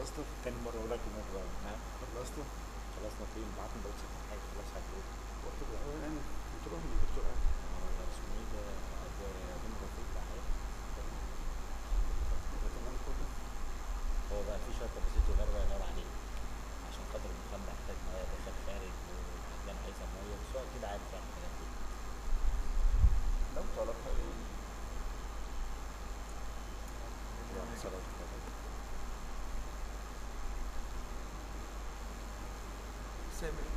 خلصت تاني مرة أقول لك مرة نعم خلصت خلصنا فين بعت ما بقتش حاجة خلاص هتقول وقت الاولاني بتروح من الدكتور قال هو اسمه ايه ده ده بن رفيق ده حاجة ده تمام كله هو بقى في شوية تفاصيل صغيرة بقى يدور عليه عشان خاطر المخمر محتاج مية داخل خارج وعندنا عايزة مية بس هو أكيد عارف يعني الحاجات دي لو طلبها ايه يعني صلاة الفجر. سامع